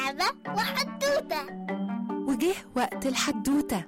لعبة وحدوتة وجه وقت الحدوتة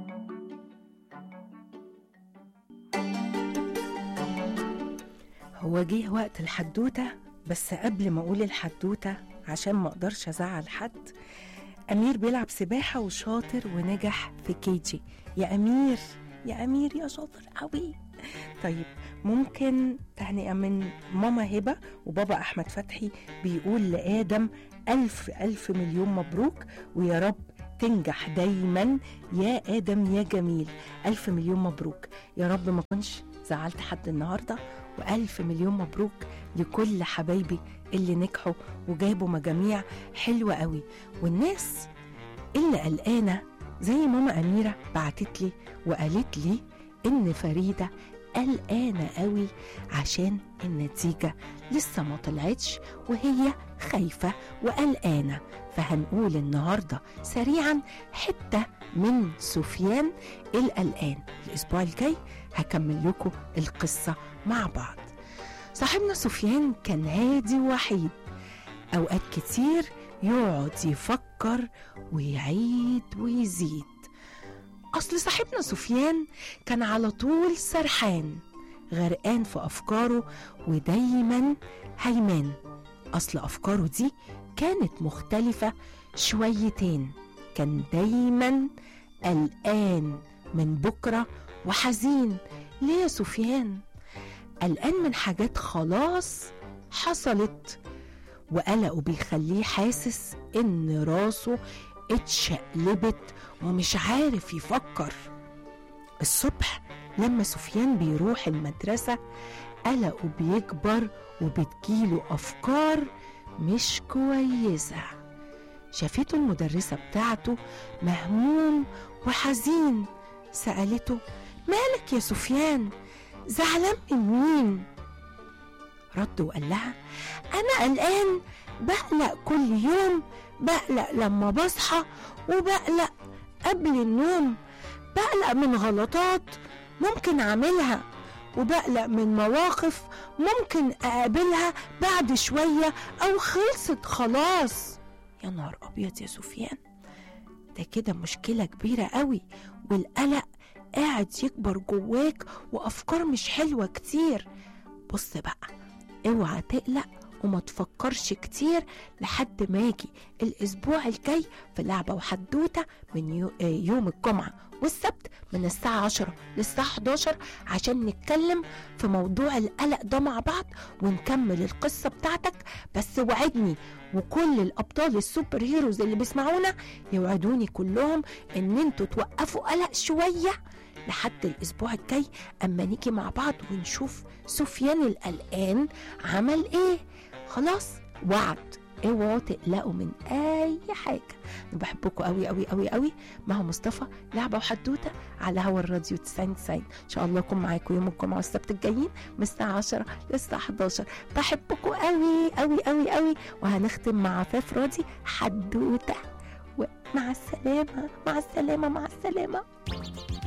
هو جه وقت الحدوتة بس قبل ما أقول الحدوتة عشان ما أقدرش أزعل حد أمير بيلعب سباحة وشاطر ونجح في كيجي يا أمير يا أمير يا شاطر قوي طيب ممكن تهنئة من ماما هبة وبابا أحمد فتحي بيقول لآدم ألف ألف مليون مبروك ويا رب تنجح دايما يا آدم يا جميل ألف مليون مبروك يا رب ما كنش زعلت حد النهاردة وألف مليون مبروك لكل حبايبي اللي نجحوا وجابوا مجاميع حلوة قوي والناس اللي قلقانة زي ماما أميرة بعتت لي وقالت لي إن فريدة قلقانة قوي عشان النتيجة لسه ما طلعتش وهي خايفة وقلقانة فهنقول النهاردة سريعا حتة من سفيان القلقان الأسبوع الجاي هكمل لكم القصة مع بعض صاحبنا سفيان كان هادي ووحيد أوقات كتير يقعد يفكر ويعيد ويزيد أصل صاحبنا سفيان كان على طول سرحان غرقان في أفكاره ودايما هيمان أصل أفكاره دي كانت مختلفة شويتين كان دايما قلقان من بكرة وحزين ليه يا سفيان قلقان من حاجات خلاص حصلت وقلقه بيخليه حاسس ان راسه اتشقلبت ومش عارف يفكر الصبح لما سفيان بيروح المدرسة قلقه بيكبر وبتجيله أفكار مش كويسة شافته المدرسة بتاعته مهموم وحزين سألته مالك يا سفيان زعلان من مين رد وقال لها أنا قلقان بقلق كل يوم بقلق لما بصحى وبقلق قبل النوم بقلق من غلطات ممكن أعملها وبقلق من مواقف ممكن أقابلها بعد شوية أو خلصت خلاص يا نهار أبيض يا سفيان ده كده مشكلة كبيرة قوي والقلق قاعد يكبر جواك وأفكار مش حلوة كتير بص بقى اوعى تقلق وما تفكرش كتير لحد ما يجي الاسبوع الجاي في لعبه وحدوته من يو آه يوم الجمعه والسبت من الساعه 10 للساعه 11 عشان نتكلم في موضوع القلق ده مع بعض ونكمل القصه بتاعتك بس وعدني وكل الابطال السوبر هيروز اللي بيسمعونا يوعدوني كلهم ان انتوا توقفوا قلق شويه لحد الاسبوع الجاي اما نيجي مع بعض ونشوف سفيان القلقان عمل ايه خلاص وعد اوعوا تقلقوا من اي حاجه انا بحبكم قوي قوي قوي قوي ما هو مصطفى لعبه وحدوته على هوا الراديو 90 90 ان شاء الله اكون معاكم يوم الجمعه والسبت الجايين من الساعه 10 للساعه 11 بحبكم قوي قوي قوي قوي وهنختم مع عفاف راضي حدوته ومع السلامه مع السلامه مع السلامه